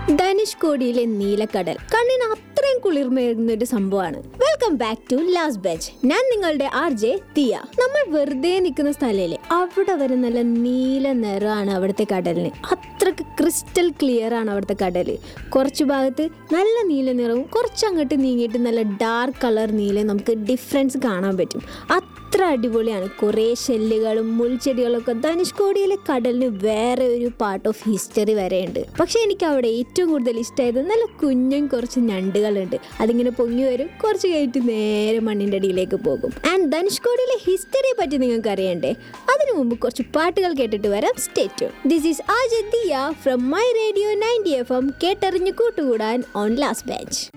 ധനുഷ്കോടിയിലെ നീലക്കടൽ കണ്ണിന് അത്രയും കുളിർമയേറുന്ന ഒരു സംഭവമാണ് welcome back to last batch ഞാൻ നിങ്ങളുടെ ആർ ജെ തിയ നമ്മൾ വെറുതെ നിൽക്കുന്ന സ്ഥലയിലെ അവിടെ വരെ നല്ല നീല നിറമാണ് അവിടുത്തെ കടലിന് അത്രക്ക് ക്രിസ്റ്റൽ ക്ലിയർ ആണ് അവിടുത്തെ കടൽ കുറച്ച് ഭാഗത്ത് നല്ല നീല നിറവും കുറച്ച് അങ്ങോട്ട് നീങ്ങിയിട്ട് നല്ല ഡാർക്ക് കളർ നീലയും നമുക്ക് ഡിഫറൻസ് കാണാൻ പറ്റും അത്ര അടിപൊളിയാണ് കുറേ ഷെല്ലുകളും മുൾച്ചെടികളും ഒക്കെ ധനുഷ്കോടിയിലെ കടലിന് വേറെ ഒരു പാർട്ട് ഓഫ് ഹിസ്റ്ററി വരെയുണ്ട് പക്ഷെ എനിക്ക് അവിടെ ഏറ്റവും കൂടുതൽ ഇഷ്ടമായത് നല്ല കുഞ്ഞും കുറച്ച് ഞണ്ടുകളുണ്ട് അതിങ്ങനെ പൊങ്ങി വരും കുറച്ച് കഴിഞ്ഞിട്ട് നേരെ മണ്ണിൻ്റെ അടിയിലേക്ക് പോകും ആൻഡ് ധനുഷ്കോടിയിലെ ഹിസ്റ്ററിയെ പറ്റി നിങ്ങൾക്ക് അറിയണ്ടേ അതിനു മുമ്പ് കുറച്ച് പാട്ടുകൾ കേട്ടിട്ട് വരാം state this is RJ Diya from my radio ninety F M കേട്ടറിഞ്ഞ് കൂട്ടുകൂടാൻ ഓൺ ലാസ്റ്റ് ബാച്ച്